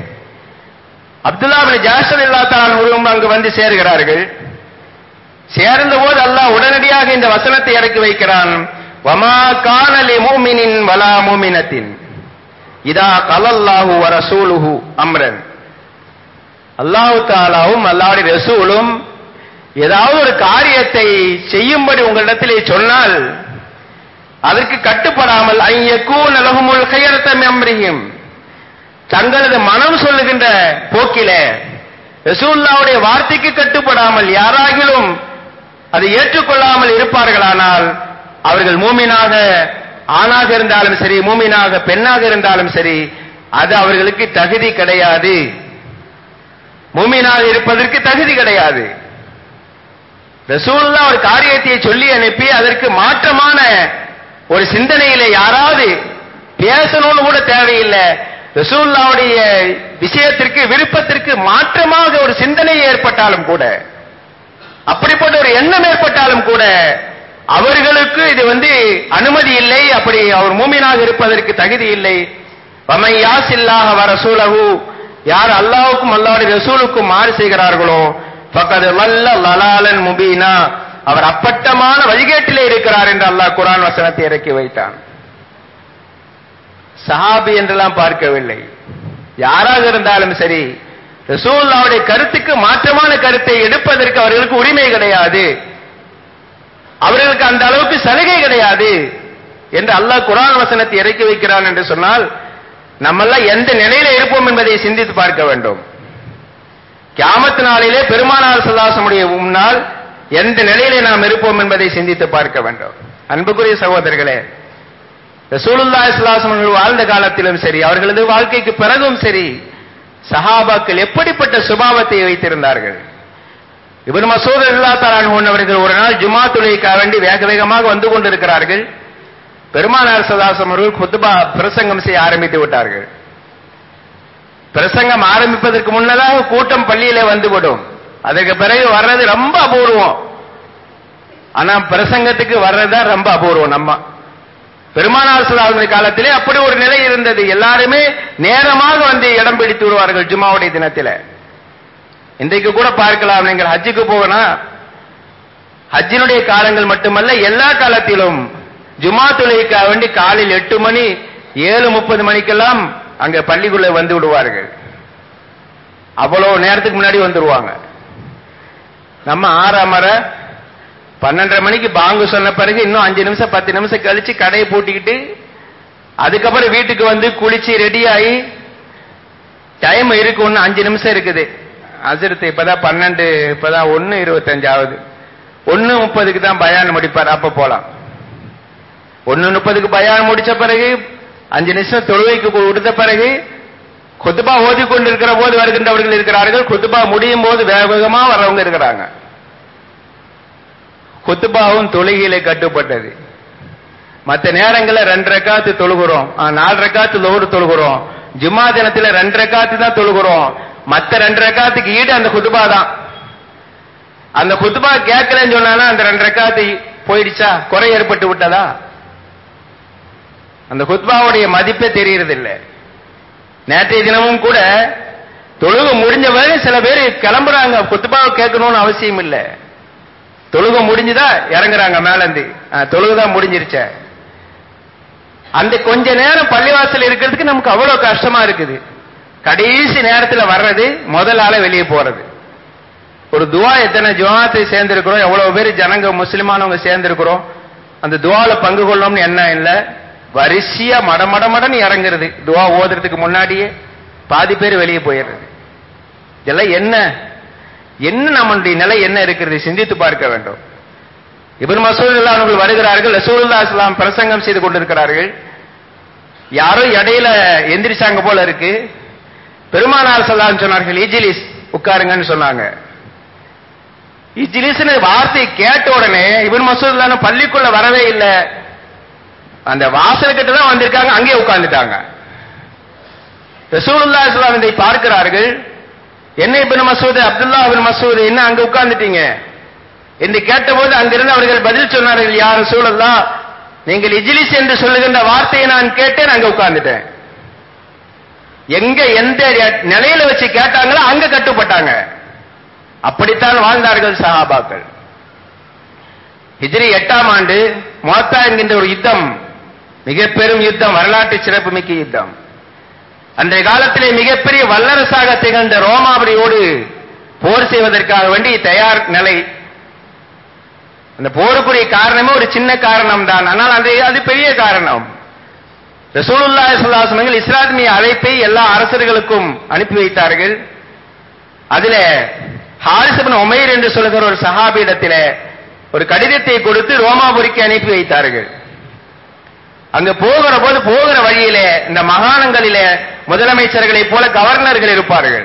அப்துல்லா பின் ஜாசர் இல்லா தான் அங்கு வந்து சேர்கிறார்கள் சேர்ந்த போது அல்லாஹ் உடனடியாக இந்த வசனத்தை இறக்கி வைக்கிறான் வமா கானலி மூமினின் வலா மூமினத்தின் இதா கலல்லாஹு வ ரசூலுஹு அம்ரன் அல்லாஹு தாலாவும் அல்லாவுடைய ரசூலும் ஏதாவது ஒரு காரியத்தை செய்யும்படி உங்களிடத்திலே சொன்னால் அதற்கு கட்டுப்படாமல் ஐயக்கூன் அலகுமுல் கையறுத்தம் அம்ரியும் தங்களது மனம் சொல்லுகின்ற போக்கில ரசூல்லாவுடைய வார்த்தைக்கு கட்டுப்படாமல் யாராகிலும் அதை ஏற்றுக்கொள்ளாமல் இருப்பார்களானால் அவர்கள் மூமினாக ஆணாக இருந்தாலும் சரி மூமினாக பெண்ணாக இருந்தாலும் சரி அது அவர்களுக்கு தகுதி கிடையாது மூமினாக இருப்பதற்கு தகுதி கிடையாது ரசூல்லா ஒரு காரியத்தை சொல்லி அனுப்பி அதற்கு மாற்றமான ஒரு சிந்தனையில யாராவது பேசணும்னு கூட தேவையில்லை ரசூல்லாவுடைய விஷயத்திற்கு விருப்பத்திற்கு மாற்றமாக ஒரு சிந்தனை ஏற்பட்டாலும் கூட அப்படிப்பட்ட ஒரு எண்ணம் ஏற்பட்டாலும் கூட அவர்களுக்கு இது வந்து அனுமதி இல்லை அப்படி அவர் மூமினாக இருப்பதற்கு தகுதி இல்லை வமை யாசில்லாக வர சூழகு யார் அல்லாவுக்கும் அல்லாவுடைய ரசூலுக்கும் மாறு செய்கிறார்களோ பக்கது வல்ல லலாலன் முபீனா அவர் அப்பட்டமான வழிகேட்டிலே இருக்கிறார் என்று அல்லாஹ் குரான் வசனத்தை இறக்கி வைத்தான் சஹாபி என்றெல்லாம் பார்க்கவில்லை யாராக இருந்தாலும் சரி ரசூலுல்லாவுடைய கருத்துக்கு மாற்றமான கருத்தை எடுப்பதற்கு அவர்களுக்கு உரிமை கிடையாது அவர்களுக்கு அந்த அளவுக்கு சலுகை கிடையாது என்று அல்லாஹ் குரான் வசனத்தை இறக்கி வைக்கிறான் என்று சொன்னால் நம்மெல்லாம் எந்த நிலையில இருப்போம் என்பதை சிந்தித்து பார்க்க வேண்டும் கியாமத்து நாளிலே பெருமானார் சல்லாசமுடைய முன்னால் எந்த நிலையிலே நாம் இருப்போம் என்பதை சிந்தித்து பார்க்க வேண்டும் அன்புக்குரிய சகோதரர்களே ரசூலுல்லா இஸ்லாசம் அவர்கள் வாழ்ந்த காலத்திலும் சரி அவர்களது வாழ்க்கைக்கு பிறகும் சரி சஹாபாக்கள் எப்படிப்பட்ட சுபாவத்தை வைத்திருந்தார்கள் இவன் மசூத் அல்லா தலான் அவர்கள் ஒரு நாள் ஜுமா தொழுகைக்காக வேண்டி வேக வேகமாக வந்து கொண்டிருக்கிறார்கள் பெருமானார் சதாசம் அவர்கள் குத்துபா பிரசங்கம் செய்ய ஆரம்பித்து விட்டார்கள் பிரசங்கம் ஆரம்பிப்பதற்கு முன்னதாக கூட்டம் பள்ளியிலே வந்துவிடும் அதற்கு பிறகு வர்றது ரொம்ப அபூர்வம் ஆனா பிரசங்கத்துக்கு வர்றதுதான் ரொம்ப அபூர்வம் நம்ம பெருமானார் சலாவுடைய காலத்திலே அப்படி ஒரு நிலை இருந்தது எல்லாருமே நேரமாக வந்து இடம் பிடித்து விடுவார்கள் ஜுமாவுடைய தினத்தில இன்றைக்கு கூட பார்க்கலாம் நீங்கள் ஹஜ்ஜுக்கு போகனா ஹஜ்ஜினுடைய காலங்கள் மட்டுமல்ல எல்லா காலத்திலும் ஜுமா தொழுகைக்காக வேண்டி காலையில் எட்டு மணி ஏழு முப்பது மணிக்கெல்லாம் அங்க பள்ளிக்குள்ள வந்து விடுவார்கள் அவ்வளவு நேரத்துக்கு முன்னாடி வந்துருவாங்க நம்ம ஆறாமர பன்னெண்டரை மணிக்கு பாங்கு சொன்ன பிறகு இன்னும் அஞ்சு நிமிஷம் பத்து நிமிஷம் கழிச்சு கடையை பூட்டிக்கிட்டு அதுக்கப்புறம் வீட்டுக்கு வந்து குளிச்சு ரெடி ஆகி டைம் இருக்கு ஒன்னு அஞ்சு நிமிஷம் இருக்குது அசிரத்து இப்பதான் பன்னெண்டு இப்பதான் ஒன்னு இருபத்தஞ்சாவது ஒன்னு முப்பதுக்கு தான் பயான் முடிப்பார் அப்ப போலாம் ஒன்னு முப்பதுக்கு பயான் முடிச்ச பிறகு அஞ்சு நிமிஷம் தொழுவைக்கு கொடுத்த பிறகு குத்துபா ஓதி கொண்டிருக்கிற போது வருகின்றவர்கள் இருக்கிறார்கள் குத்துபா முடியும் போது வேக வேகமா வர்றவங்க இருக்கிறாங்க குத்துபாவும் தொழுகையிலே கட்டுப்பட்டது மற்ற நேரங்களில் ரெண்டு ரக்காத்து தொழுகிறோம் நாலு ரக்காத்து லோடு தொழுகிறோம் ஜும்மா தினத்துல ரெண்டு ரக்காத்து தான் தொழுகிறோம் மற்ற ரெண்டு ரக்காத்துக்கு ஈடு அந்த குத்துபா தான் அந்த குத்துபா கேட்கலன்னு சொன்னானா அந்த ரெண்டு ரக்காத்து போயிடுச்சா குறை ஏற்பட்டு விட்டதா அந்த குத்பாவுடைய மதிப்பே தெரியறதில்லை நேற்றைய தினமும் கூட தொழுகு முடிஞ்ச வரை சில பேர் கிளம்புறாங்க குத்துபாவை கேட்கணும்னு அவசியம் இல்லை தொழுக முடிஞ்சுதா இறங்குறாங்க மேலந்து தொழுகுதான் முடிஞ்சிருச்ச அந்த கொஞ்ச நேரம் பள்ளிவாசல் இருக்கிறதுக்கு நமக்கு அவ்வளவு கஷ்டமா இருக்குது கடைசி நேரத்துல வர்றது முதல் ஆள வெளியே போறது ஒரு துவா எத்தனை ஜுவாத்தை சேர்ந்திருக்கிறோம் எவ்வளவு பேர் ஜனங்க முஸ்லிமானவங்க சேர்ந்திருக்கிறோம் அந்த துவால பங்கு கொள்ளணும்னு என்ன இல்லை வரிசையா மடமடமடன்னு இறங்குறது துவா ஓதுறதுக்கு முன்னாடியே பாதி பேர் வெளியே போயிடுறது இதெல்லாம் என்ன என்ன நம்மளுடைய நிலை என்ன இருக்கிறது சிந்தித்து பார்க்க வேண்டும் இபன் மசூல் அவர்கள் வருகிறார்கள் ரசூலுல்லா இஸ்லாம் பிரசங்கம் செய்து கொண்டிருக்கிறார்கள் யாரோ இடையில எந்திரிச்சாங்க போல இருக்கு பெருமானார் சொல்லான்னு சொன்னார்கள் இஜிலிஸ் உட்காருங்கன்னு சொன்னாங்க இஜிலிஸ்னு வார்த்தை கேட்ட உடனே இவன் மசூத் பள்ளிக்குள்ள வரவே இல்லை அந்த வாசல் கிட்ட தான் வந்திருக்காங்க அங்கேயே உட்கார்ந்துட்டாங்க ரசூலுல்லா இஸ்லாம் இதை பார்க்கிறார்கள் என்ன Ibn Masood Abdullah Ibn Masood என்ன அங்க உட்கார்ந்துட்டீங்க என்று கேட்டபோது அங்கிருந்து அவர்கள் பதில் சொன்னார்கள் யார் ரசூலுல்லா நீங்கள் இஜிலிஸ் என்று சொல்லுகின்ற வார்த்தையை நான் கேட்டேன் அங்க உட்கார்ந்துட்டேன் எங்க எந்த நிலையில வச்சு கேட்டாங்களோ அங்க கட்டுப்பட்டாங்க அப்படித்தான் வாழ்ந்தார்கள் சஹாபாக்கள் ஹிஜ்ரி எட்டாம் ஆண்டு மோத்தா என்கின்ற ஒரு யுத்தம் மிக பெரும் யுத்தம் வரலாற்று சிறப்புமிக்க யுத்தம் அன்றைய காலத்திலே மிகப்பெரிய வல்லரசாக திகழ்ந்த ரோமாபுரியோடு போர் செய்வதற்காக வேண்டி தயார் நிலை அந்த போருக்குரிய காரணமே ஒரு சின்ன காரணம் தான் ஆனால் அது அது பெரிய காரணம் ரசூலுல்லா சுல்லாசனங்கள் இஸ்லாமிய அழைப்பை எல்லா அரசர்களுக்கும் அனுப்பி வைத்தார்கள் அதுல ஹாரிசபன் உமைர் என்று சொல்லுகிற ஒரு சஹாபியிடத்திலே ஒரு கடிதத்தை கொடுத்து ரோமாபுரிக்கு அனுப்பி வைத்தார்கள் அங்க போகிற போது போகிற வழியிலே இந்த மகாணங்களிலே முதலமைச்சர்களைப் போல கவர்னர்கள் இருப்பார்கள்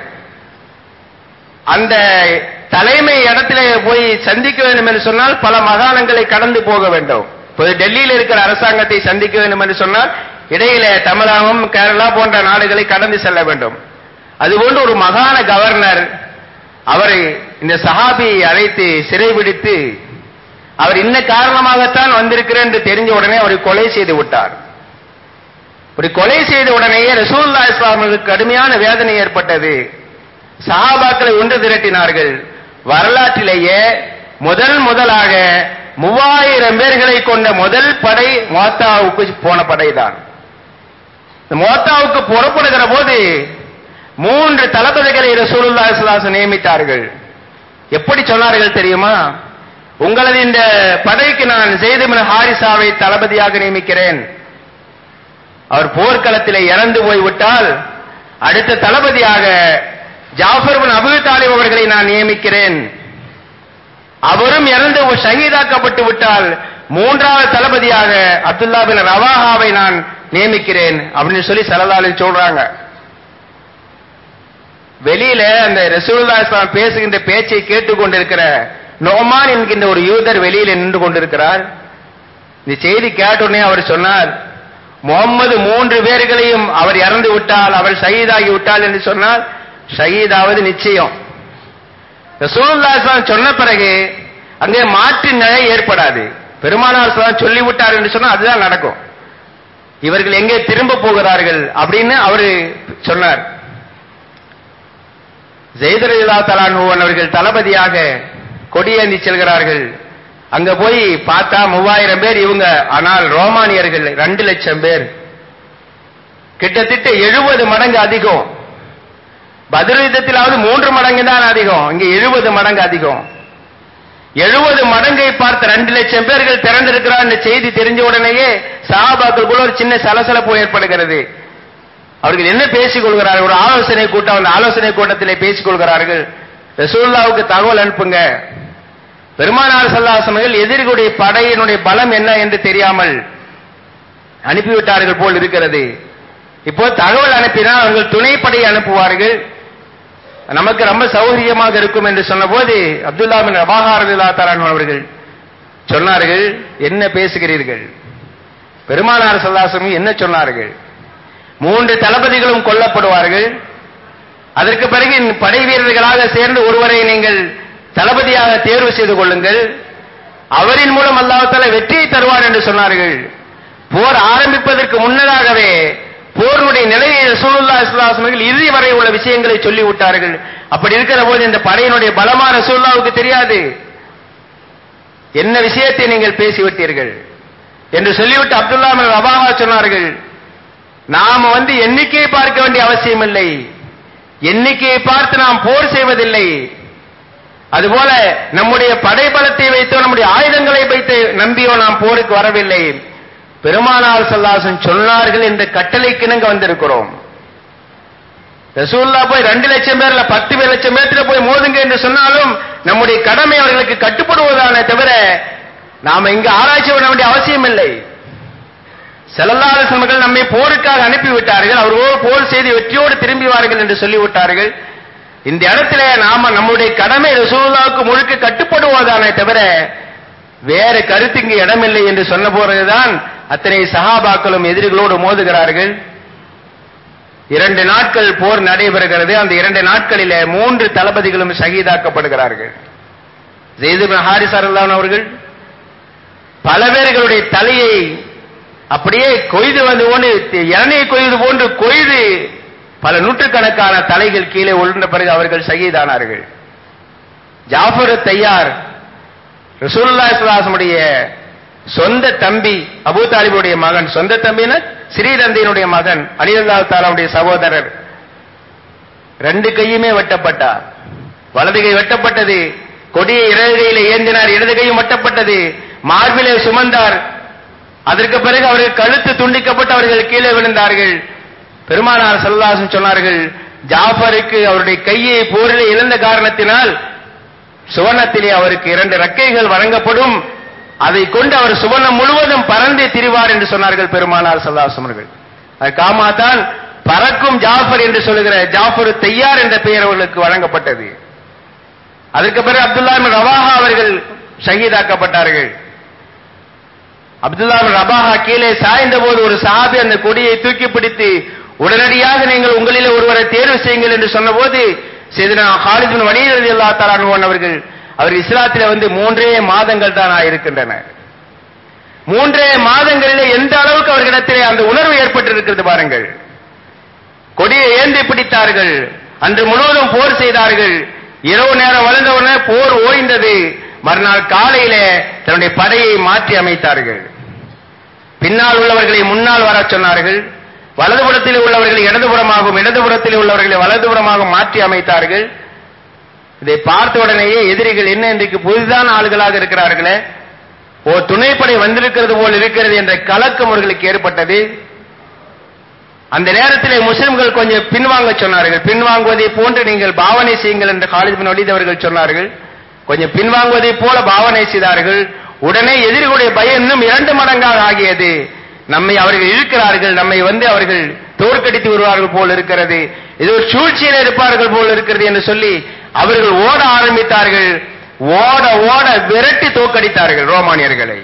அந்த தலைமை இடத்திலே போய் சந்திக்க வேண்டும் என்று சொன்னால் பல மகாணங்களை கடந்து போக வேண்டும் இப்போது டெல்லியில் இருக்கிற அரசாங்கத்தை சந்திக்க வேண்டும் என்று சொன்னால் இடையில தமிழகம் கேரளா போன்ற நாடுகளை கடந்து செல்ல வேண்டும் அதுபோன்று ஒரு மகாண கவர்னர் அவரை இந்த சஹாபியை அழைத்து சிறைபிடித்து அவர் இன்ன காரணமாகத்தான் வந்திருக்கிறேன் என்று தெரிஞ்ச உடனே அவரை கொலை செய்து விட்டார் அப்படி கொலை செய்த உடனேயே ரசூல்லா இஸ்லாமுக்கு கடுமையான வேதனை ஏற்பட்டது சஹாபாக்களை ஒன்று திரட்டினார்கள் வரலாற்றிலேயே முதல் முதலாக மூவாயிரம் பேர்களை கொண்ட முதல் படை மோத்தாவுக்கு போன படைதான் இந்த மோத்தாவுக்கு புறப்படுகிற போது மூன்று தளபதிகளை ரசூலுல்லாஹி ஸல்லல்லாஹு அலைஹி வஸல்லம் நியமித்தார்கள் எப்படி சொன்னார்கள் தெரியுமா உங்களது இந்த படைக்கு நான் ஜெய்துபின் ஹாரிசாவை தளபதியாக நியமிக்கிறேன் அவர் போர்க்களத்திலே இறந்து போய்விட்டால் அடுத்த தளபதியாக ஜாஃபர் பின் அபு தாலிப் அவர்களை நான் நியமிக்கிறேன் அவரும் இறந்து ஷஹீதாக்கப்பட்டு விட்டால் மூன்றாவது தளபதியாக அப்துல்லா பின் ரவாஹாவை நான் நியமிக்கிறேன் அப்படின்னு சொல்லி சலதாலி சொல்றாங்க வெளியில அந்த ரசூலுல்லாஹி ஸல்லல்லாஹு அலைஹி வஸல்லம் பேசுகின்ற பேச்சை கேட்டுக்கொண்டிருக்கிற நோமான் என்கின்ற ஒரு யூதர் வெளியில நின்று கொண்டிருக்கிறார் இந்த செய்தி கேட்டவுடனே அவர் சொன்னார் முகம்மது மூன்று பேர்களையும் அவர் இறந்து விட்டால் அவர் ஷஹீதாகி விட்டால் என்று சொன்னால் ஷஹீதாவது நிச்சயம் ரசூலுல்லாஹி ஸல்லல்லாஹு அலைஹி வஸல்லம் சொன்ன பிறகு அங்கே மாற்று நிலை ஏற்படாது பெருமானார் ஸல்லல்லாஹு சொல்லிவிட்டார் என்று சொன்னா அதுதான் நடக்கும் இவர்கள் எங்கே திரும்ப போகிறார்கள் அப்படின்னு அவரு சொன்னார் ஜெயதரா தலான் அவர்கள் தளபதியாக கொடியேந்தி செல்கிறார்கள் அங்க போய் பார்த்தா மூவாயிரம் பேர் இவங்க ஆனால் ரோமானியர்கள் ரெண்டு லட்சம் பேர் கிட்டத்தட்ட எழுபது மடங்கு அதிகம் பதில் யுத்தத்திலாவது மூன்று மடங்கு தான் அதிகம் இங்க எழுபது மடங்கு அதிகம் எழுபது மடங்கை பார்த்த ரெண்டு லட்சம் பேர்கள் திறந்திருக்கிறார் என்ற செய்தி தெரிஞ்ச உடனேயே சஹாபாக்களுக்குள்ள ஒரு சின்ன சலசலப்பு ஏற்படுகிறது அவர்கள் என்ன பேசிக் கொள்கிறார்கள் ஒரு ஆலோசனை கூட்டம் அந்த ஆலோசனை கூட்டத்திலே பேசிக் கொள்கிறார்கள் ரசூல்லாவுக்கு தகவல் அனுப்புங்க பெருமானார் சல்லாசமர்கள் எதிரிகளுடைய படையினுடைய பலம் என்ன என்று தெரியாமல் அனுப்பிவிட்டார்கள் போல் இருக்கிறது இப்போ தகவல் அனுப்பினால் அவர்கள் துணைப்படையை அனுப்புவார்கள் நமக்கு ரொம்ப சௌகரியமாக இருக்கும் என்று சொன்னபோது அப்துல்லா பின் ரபாஹாரதில்லா தரான் அவர்கள் சொன்னார்கள் என்ன பேசுகிறீர்கள் பெருமானார் சல்லாசமி என்ன சொன்னார்கள் மூன்று தளபதிகளும் கொல்லப்படுவார்கள் அதற்கு பிறகு படை வீரர்களாக சேர்ந்து ஒருவரை நீங்கள் தளபதியாக தேர்வு செய்து கொள்ளுங்கள் அவரின் மூலம் அல்லாஹால வெற்றியை தருவார் என்று சொன்னார்கள் போர் ஆரம்பிப்பதற்கு முன்னதாகவே போருடைய நிலையை ரசூலுல்லா இஸ்லாசமர்கள் இறுதி வரை உள்ள விஷயங்களை சொல்லி விட்டார்கள் அப்படி இருக்கிற போது இந்த படையினுடைய பலமா ரசூல்லாவுக்கு தெரியாது என்ன விஷயத்தை நீங்கள் பேசிவிட்டீர்கள் என்று சொல்லிவிட்டு அப்துல்லா ரபாஹா சொன்னார்கள் நாம வந்து எண்ணிக்கையை பார்க்க வேண்டிய அவசியம் இல்லை எண்ணிக்கையை பார்த்து நாம் போர் செய்வதில்லை அதுபோல நம்முடைய படைபலத்தை வைத்தோ நம்முடைய ஆயுதங்களை வைத்து நம்பியோ நாம் போருக்கு வரவில்லை பெருமானார் சல்லாசன் சொன்னார்கள் என்ற கட்டளைக்கிணங்க வந்திருக்கிறோம் ரசூல்லா போய் ரெண்டு லட்சம் பேர்ல பத்து பேர் லட்சம் பேர்த்துல போய் மோதுங்க என்று சொன்னாலும் நம்முடைய கடமை அவர்களுக்கு கட்டுப்படுவதானே தவிர நாம இங்க ஆராய்ச்சி பண்ண வேண்டிய அவசியம் இல்லை செல்லல்லாத சமர்கள் நம்மை போருக்காக அனுப்பிவிட்டார்கள் அவர்களோடு போர் செய்து வெற்றியோடு திரும்பிவார்கள் என்று சொல்லிவிட்டார்கள் இந்த இடத்துல நாம நம்முடைய கடமை ரசூலுல்லாவுக்கு முழுக்க கட்டுப்படுவதானே தவிர வேற கருத்து இங்கு இடமில்லை என்று சொன்ன போறதுதான் அத்தனை சகாபாக்களும் எதிரிகளோடு மோதுகிறார்கள் இரண்டு நாட்கள் போர் நடைபெறுகிறது அந்த இரண்டு நாட்களிலே மூன்று தளபதிகளும் ஷஹீதாக்கப்படுகிறார்கள் ஜெய்துபின் ஹாரிஸ் அருளான் அவர்கள் பல பேர்களுடைய தலையை அப்படியே கொய்து வந்து கொண்டு இளநீர் கொய்து போன்று கொய்து பல நூற்றுக்கணக்கான தலைகள் கீழே உள்ள பிறகு அவர்கள் ஷஹீதானார்கள் ஜாஃபர் தையார் ரசூல்லா இஸ்லாசமுடைய சொந்த தம்பி அபு தாலிபுடைய மகன் சொந்த தம்பின ஸ்ரீதந்தையினுடைய மகன் அலிதல்லா தாலாவுடைய சகோதரர் ரெண்டு கையுமே வெட்டப்பட்டார் வலது கை வெட்டப்பட்டது கொடியை இடது கையில ஏந்தினார் இடது கையும் வெட்டப்பட்டது மார்பிலே சுமந்தார் அதற்கு பிறகு அவர்கள் கழுத்து துண்டிக்கப்பட்டு அவர்கள் கீழே விழுந்தார்கள் பெருமானார் சல்லாசன் சொன்னார்கள் ஜாஃபருக்கு அவருடைய கையை போரில் இழந்த காரணத்தினால் சுவர்ணத்திலே அவருக்கு இரண்டு ரெக்கைகள் வழங்கப்படும் அதை கொண்டு அவர் சுவர்ணம் முழுவதும் பறந்து திரிவார் என்று சொன்னார்கள் பெருமானார் சல்லாசம் அவர்கள் அது காமாதான் பறக்கும் ஜாஃபர் என்று சொல்லுகிற ஜாஃபர் தையார் என்ற பெயர் அவர்களுக்கு வழங்கப்பட்டது அதற்கு பிறகு அப்துல்லா ரவாஹா அவர்கள் ஷஹீதாக்கப்பட்டார்கள் அப்துல்லா ரபாஹா கீழே சாய்ந்த போது ஒரு சஹாபி அந்த கொடியை தூக்கி பிடித்து உடனடியாக நீங்கள் உங்களிலே ஒருவரை தேர்வு செய்யுங்கள் என்று சொன்னபோது செய்தனா ஹாலிதின் வணிகர் அல்லா தலான் அவர்கள் அவர் இஸ்லாத்திலே வந்து மூன்றே மாதங்கள் தான் இருக்கின்றன மூன்றே மாதங்களிலே எந்த அளவுக்கு அவர்களிடத்திலே அந்த உணர்வு ஏற்பட்டிருக்கிறது பாருங்கள் கொடியை ஏந்தி பிடித்தார்கள் அன்று முழுவதும் போர் செய்தார்கள் இரவு நேரம் வளர்ந்தவுடனே போர் ஓய்ந்தது மறுநாள் காலையிலே தன்னுடைய படையை மாற்றி அமைத்தார்கள் பின்னால் உள்ளவர்களை முன்னால் வர சொன்னார்கள் வலதுபுறத்தில் உள்ளவர்களை இடதுபுறமாகவும் இடதுபுறத்தில் உள்ளவர்களை வலதுபுறமாகவும் மாற்றி அமைத்தார்கள் இதை பார்த்த உடனேயே எதிரிகள் என்ன இன்றைக்கு புதிதான ஆளுகளாக இருக்கிறார்களே ஓ துணைப்படை வந்திருக்கிறது போல் இருக்கிறது என்ற கலக்கம் அவர்களுக்கு ஏற்பட்டது அந்த நேரத்திலே முஸ்லிம்கள் கொஞ்சம் பின்வாங்க சொன்னார்கள் பின்வாங்குவதை போன்று நீங்கள் பாவனை செய்யுங்கள் என்று காலித் பின் வலீத் அவர்கள் சொன்னார்கள் கொஞ்சம் பின்வாங்குவதை போல பாவனை செய்தார்கள் உடனே எதிரிகளுடைய பயம் இன்னும் இரண்டு மடங்காக ஆகியது நம்மை அவர்கள் இழுக்கிறார்கள் நம்மை வந்து அவர்கள் தோற்கடித்து வருவார்கள் போல் இருக்கிறது இது ஒரு சூழ்ச்சியில் இருப்பார்கள் போல் இருக்கிறது என்று சொல்லி அவர்கள் ஓட ஆரம்பித்தார்கள் ஓட ஓட விரட்டி தோற்கடித்தார்கள் ரோமானியர்களை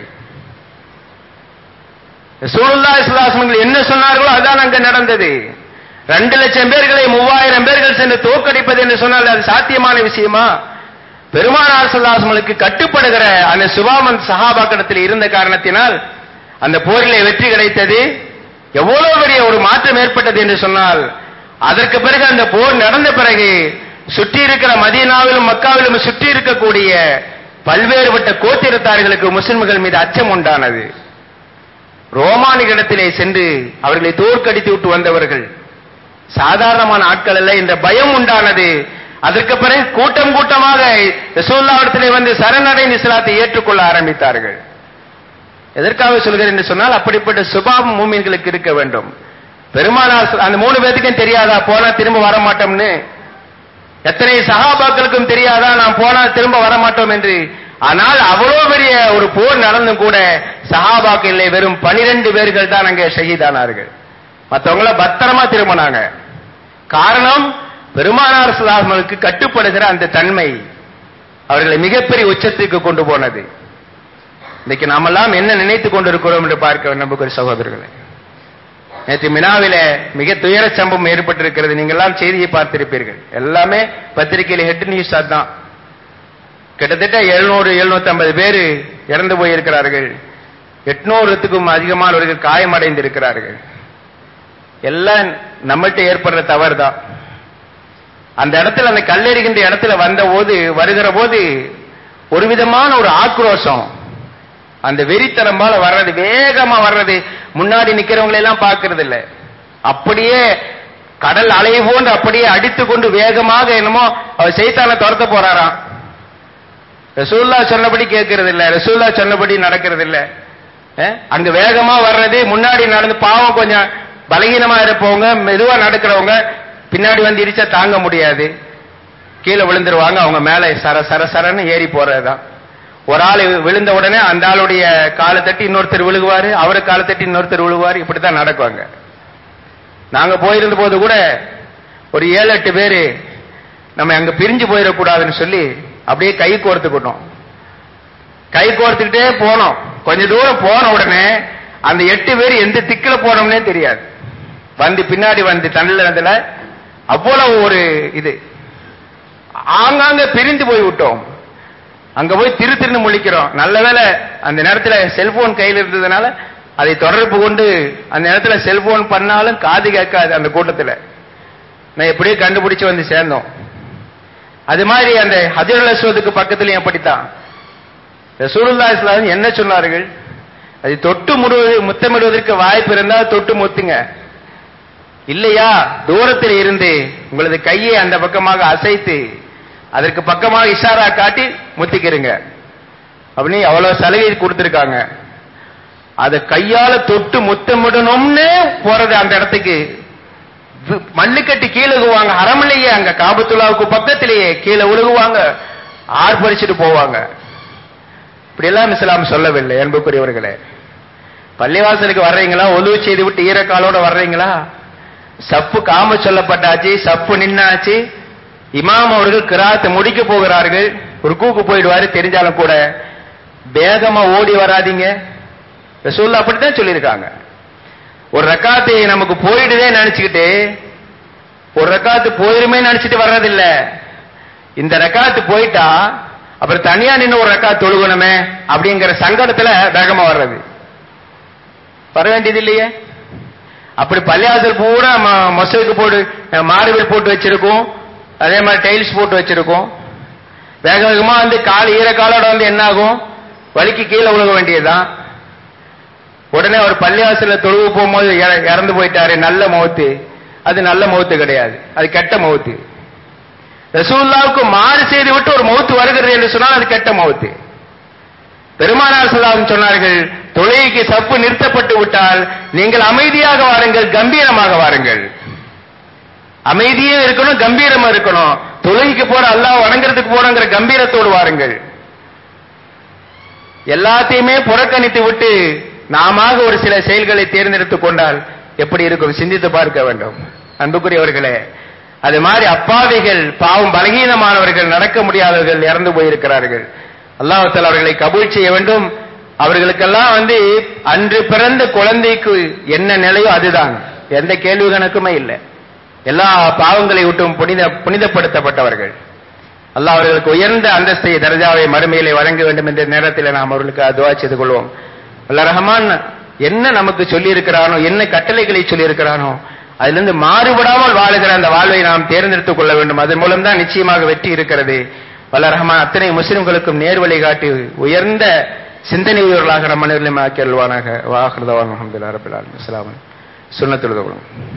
சூழ்நிலா இஸ்லாசனங்கள் என்ன சொன்னார்களோ அதான் அங்க நடந்தது ரெண்டு லட்சம் பேர்களை மூவாயிரம் பேர்கள் சென்று தோற்கடிப்பது என்று சொன்னால் அது சாத்தியமான விஷயமா பெருமானார் சல்லாசமலுக்கு கட்டுப்படுகிற அந்த சுபாமன் சஹாபாக்கணத்தில் இருந்த காரணத்தினால் அந்த போரிலே வெற்றி கிடைத்தது எவ்வளவு பெரிய ஒரு மாற்றம் ஏற்பட்டது என்று சொன்னால் அதற்கு பிறகு அந்த போர் நடந்த பிறகு சுற்றி இருக்கிற மதீனாவிலும் மக்காவிலும் சுற்றி இருக்கக்கூடிய பல்வேறுபட்ட கோத்திரத்தார்களுக்கு முஸ்லிம்கள் மீது அச்சம் உண்டானது ரோமானிகளிடத்திலே சென்று அவர்களை தோற்கடித்து விட்டு வந்தவர்கள் சாதாரணமான ஆட்கள் அல்ல என்ற பயம் உண்டானது அதற்கு பிறகு கூட்டம் கூட்டமாக ரசூல்லாவிடத்திலே வந்து சரணடைந்து இஸ்லாத்தை ஏற்றுக்கொள்ள ஆரம்பித்தார்கள் எதற்காக சொல்கிறேன் என்று சொன்னால் அப்படிப்பட்ட சுபாவம் மூமின்களுக்கு இருக்க வேண்டும் பெருமானார் அந்த மூணு பேத்துக்கும் தெரியாதா போனா திரும்ப வர மாட்டோம்னு எத்தனை சகாபாக்களுக்கும் தெரியாதா நாம் போனா திரும்ப வர மாட்டோம் என்று ஆனால் அவ்வளவு பெரிய ஒரு போர் நடந்தும் கூட சஹாபாக்கள் இல்லை வெறும் பனிரெண்டு பேர்கள் தான் அங்கே ஷஹீதானார்கள் மற்றவங்கள பத்திரமா திரும்பினாங்க காரணம் பெருமானார் சுலாமலுக்கு கட்டுப்படுகிற அந்த தன்மை அவர்களை மிகப்பெரிய உச்சத்துக்கு கொண்டு போனது இன்னைக்கு நாமெல்லாம் என்ன நினைத்துக் கொண்டிருக்கிறோம் என்று பார்க்க நம்புகிற சகோதரர்களே நேற்று மினாவில மிக துயர சம்பவம் ஏற்பட்டிருக்கிறது நீங்க எல்லாம் செய்தியை பார்த்திருப்பீர்கள் எல்லாமே பத்திரிகையில ஹெட் நியூஸ் தான் கிட்டத்தட்ட எழுநூறு எழுநூத்தி ஐம்பது பேர் இறந்து போயிருக்கிறார்கள் எட்நூறுத்துக்கும் அதிகமானவர்கள் காயமடைந்திருக்கிறார்கள் எல்லாம் நம்மகிட்ட ஏற்படுற தவறு தான் அந்த இடத்துல அந்த கல்லெறிகின்ற இடத்துல வந்த போது வருகிற போது ஒரு விதமான ஒரு ஆக்ரோஷம் அந்த வெறித்தனமால வர்றது வேகமா வர்றது முன்னாடி நிக்கிறவங்களை எல்லாம் பார்க்கறது இல்ல அப்படியே கடல் அலை போன்று அப்படியே அடித்து கொண்டு வேகமாக என்னமோ அவர் செய்தான துரத்த போறாராம் ரசூல்லா சொன்னபடி கேட்கறது இல்ல ரசூல்லா சொன்னபடி நடக்கிறது இல்ல அஹ், அங்க வேகமா வர்றது முன்னாடி நடந்து பாவம் கொஞ்சம் பலகீனமா இருப்பவங்க மெதுவா நடக்கிறவங்க பின்னாடி வந்து இடிச்சா தாங்க முடியாது கீழே விழுந்துருவாங்க அவங்க மேல சர சர சரன்னு ஏறி போறதுதான் ஒரு ஆள் விழுந்த உடனே அந்த ஆளுடைய காலை தட்டி இன்னொருத்தர் விழுகுவாரு அவரு காலை தட்டி இன்னொருத்தர் விழுகுவாரு இப்படித்தான் நடக்குவாங்க நாங்க போயிருந்த போது கூட ஒரு ஏழு எட்டு பேரு நம்ம அங்க பிரிஞ்சு போயிடக்கூடாதுன்னு சொல்லி அப்படியே கை கோர்த்துக்கிட்டோம் கை கோர்த்துக்கிட்டே போனோம் கொஞ்ச தூரம் போன உடனே அந்த எட்டு பேர் எந்த திக்கில போனோம்னே தெரியாது வந்து பின்னாடி வந்து தண்ணில அவ்வளவு ஒரு இது ஆங்காங்க பிரிந்து போய் விட்டோம் அங்க போய் திரு திருன்னு முழிக்கிறோம் நல்ல வேளை அந்த நேரத்துல செல்போன் கையில் இருந்ததுனால அதை தொடர்பு கொண்டு அந்த நேரத்துல செல்போன் பண்ணாலும் காது கேட்காது அந்த கூட்டத்துல நான் எப்படியோ கண்டுபிடிச்சு வந்து சேர்ந்தோம் அது மாதிரி அந்த ஹஜருல் அஸ்வதுக்கு பக்கத்துலயும் அப்படித்தான் ரசூலுல்லாஹி ஸல்லல்லாஹு அலைஹி வஸல்லம் என்ன சொன்னார்கள் அது தொட்டு முடுவது முத்தமிடுவதற்கு வாய்ப்பு இருந்தால் தொட்டு முத்துங்க இல்லையா தூரத்தில் இருந்து உங்களது கையை அந்த பக்கமாக அசைத்து அதற்கு பக்கமாக இஷாரா காட்டி முத்திக்கிறங்க அப்படின்னு அவ்வளவு சலுகை கொடுத்திருக்காங்க அதை கையால தொட்டு முத்தமிடணும்னு போறது அந்த இடத்துக்கு வி- மண்ணு கட்டி கீழே விழுகுவாங்க அரமலையே அங்க காபத்துல்லாவுக்கு பக்கத்திலேயே கீழே விழுகுவாங்க ஆர்ப்பரிச்சுட்டு போவாங்க இப்படியெல்லாம் இஸ்லாம் சொல்லவில்லை அன்புக்குரியவர்களே பள்ளிவாசலுக்கு வர்றீங்களா ஒலுவு செய்து விட்டு ஈரக்காலோட வர்றீங்களா சப்பு காம சொல்லப்பட்டாச்சு சப்பு நின்னாச்சு இமாம் அவர்கள் கிராத்தை முடிக்க போகிறார்கள் ருக்குக்கு போயிடுவாரு தெரிஞ்சாலும் கூட வேகமா ஓடி வராதீங்க ரசூல்லா அப்படித்தான் சொல்லியிருக்காங்க ஒரு ரக்காத்து நமக்கு போயிடுதே நினைச்சுக்கிட்டு ஒரு ரக்காத்து போயிருமே நினைச்சிட்டு வர்றதில்ல இந்த ரக்காத்து போயிட்டா அப்புறம் தனியா நின்று ஒரு ரக்காத்து தொழுகணுமே அப்படிங்கிற சங்கடத்துல வேகமா வர்றது வர வேண்டியது இல்லையே அப்படி பள்ளியாசல் பூரா ம- மொசைக்கு போட்டு மார்பிள் போட்டு வச்சிருக்கோம் அதே மாதிரி டைல்ஸ் போட்டு வச்சிருக்கோம் வேக வேகமா வந்து கால் ஈரக்காலோட வந்து என்ன ஆகும் வலிக்கு கீழே விழுக வேண்டியதுதான் உடனே ஒரு பள்ளிவாசல்ல தொழுவு போகும்போது இற- இறந்து போயிட்டாரு நல்ல மௌத்து அது நல்ல மௌத்து கிடையாது அது கெட்ட மௌத்து ரசூலுல்லாவுக்கு மாறு செய்து விட்டு ஒரு மௌத்து வருகிறது என்று சொன்னால் அது கெட்ட மௌத்து பெருமானார் சொல்லாமல் சொன்னார்கள் தொழுகைக்கு சப்பு நிறுத்தப்பட்டு விட்டால் நீங்கள் அமைதியாக வாருங்கள் கம்பீரமாக வாருங்கள் அமைதியும் இருக்கணும் கம்பீரமா இருக்கணும் தொழுகைக்கு போற அல்லாஹ் வணங்குறதுக்கு போறோங்கிற கம்பீரத்தோடு வாருங்கள் எல்லாத்தையுமே புறக்கணித்து விட்டு நாம ஒரு சில செயல்களை தேர்ந்தெடுத்துக் கொண்டால் எப்படி இருக்கும் சிந்தித்து பார்க்க வேண்டும் அன்புக்குரியவர்களே அது மாதிரி அப்பாவிகள் பாவம் பலகீனமானவர்கள் நடக்க முடியாதவர்கள் இறந்து போயிருக்கிறார்கள் அல்லாஹால அவர்களை கபூல் செய்ய வேண்டும் அவர்களுக்கெல்லாம் வந்து அன்று பிறந்த குழந்தைக்கு என்ன நிலையோ அதுதான் எந்த கேள்வி கணக்குமே இல்லை எல்லா பாவங்களை விட்டும் புனித புனிதப்படுத்தப்பட்டவர்கள் அல்லாஹ் அவர்களுக்கு உயர்ந்த அந்தஸ்தை தர்ஜாவை மறுமையிலே வழங்க வேண்டும் என்ற நேரத்தில் நாம் அவர்களுக்கு துவா செய்து கொள்வோம் அல்ல ரஹ்மான் என்ன நமக்கு சொல்லி இருக்கிறானோ என்ன கட்டளைகளை சொல்லி இருக்கிறானோ அதிலிருந்து மாறுபடாமல் வாழுகிற அந்த வாழ்வை நாம் தேர்ந்தெடுத்துக் கொள்ள வேண்டும் அதன் மூலம் தான் நிச்சயமாக வெற்றி இருக்கிறது வல்ல ரஹ்மான் அத்தனை முஸ்லிம்களுக்கும் நேர்வழி காட்டி உயர்ந்த சிந்தனை உயர்களாக நம் மனிதர்களையும் ஆக்கி அல்வானாக வாஹிருதவான் அஹமதுல்லா ரபில் அஸ்லாம் சுண்ணத்துலதவளும்